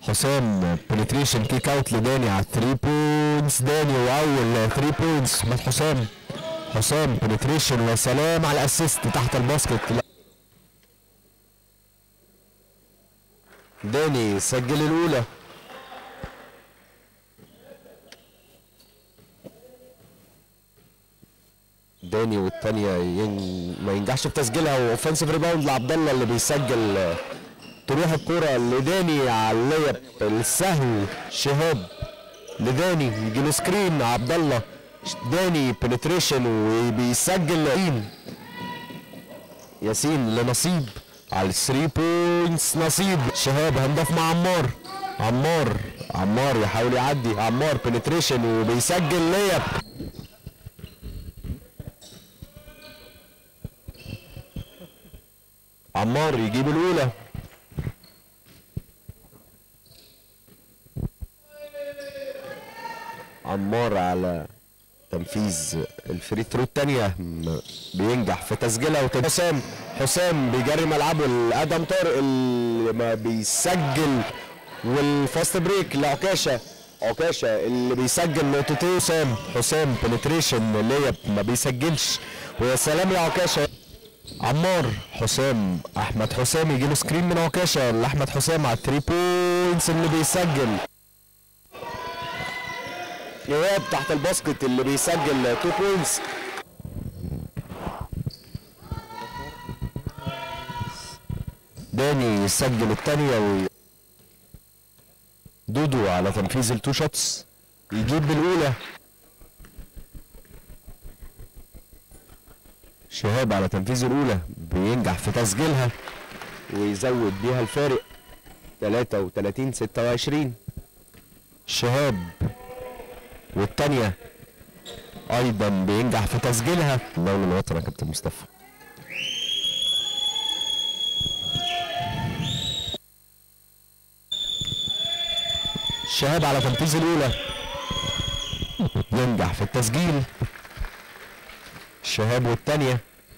حسام بنتريشن كيك اوت لداني على 3 بوينتس داني واول 3 بوينتس من حسام حسام بنتريشن وسلام على الاسيست تحت الباسكت لا. داني سجل الاولى داني والتانية ين... ما ينجحش في تسجيلها واوفنسيف ريباوند لعبد الله اللي بيسجل آه، تروح الكرة لداني على الليب السهل شهاب لداني يجي له سكرين عبد الله داني بنتريشن وبيسجل ياسين ياسين لنصيب على 3 بوينتس نصيب شهاب هنضاف مع عمار عمار عمار يحاول يعدي عمار بنتريشن وبيسجل ليب عمار يجيب الاولى عمار على تنفيذ الفري ثرو الثانيه بينجح في تسجيلها وتد- حسام حسام بيجري ملعبه لادم طارق اللي ما بيسجل والفاست بريك لعكاشه عكاشه اللي بيسجل نقطتين حسام حسام بنتريشن ليب ما بيسجلش ويا سلام يا عكاشه عمار حسام احمد حسام يجي له سكرين من عكاشه لاحمد حسام على 3 بوينتس اللي بيسجل ايهاب تحت الباسكت اللي بيسجل 2 بوينتس داني يسجل الثانية و دودو على تنفيذ التو شوتس يجيب بالأولى شهاب على تنفيذ الأولى بينجح في تسجيلها ويزود بيها الفارق 33 26 شهاب والتانية أيضا بينجح في تسجيلها دولة الوطن يا كابتن مصطفى شهاب على تنفيذ الأولى ينجح في التسجيل شهاب والتانية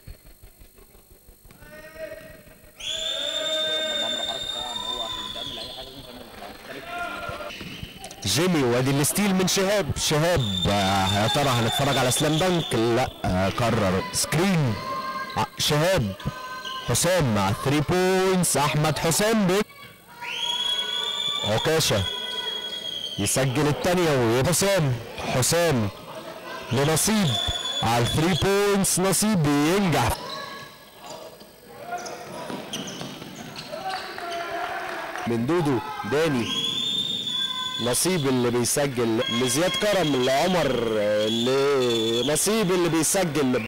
جيمي وادي الستيل من شهاب شهاب آه، يا ترى هنتفرج على سلام دانك لا آه، قرر سكرين ع- شهاب حسام مع 3 بوينتس احمد حسام بي عكاشه يسجل الثانيه وحسام حسام لنصيب على 3 بوينتس نصيب بينجح من دودو داني نصيب اللي بيسجل لزياد كرم لعمر آه، لنصيب اللي بيسجل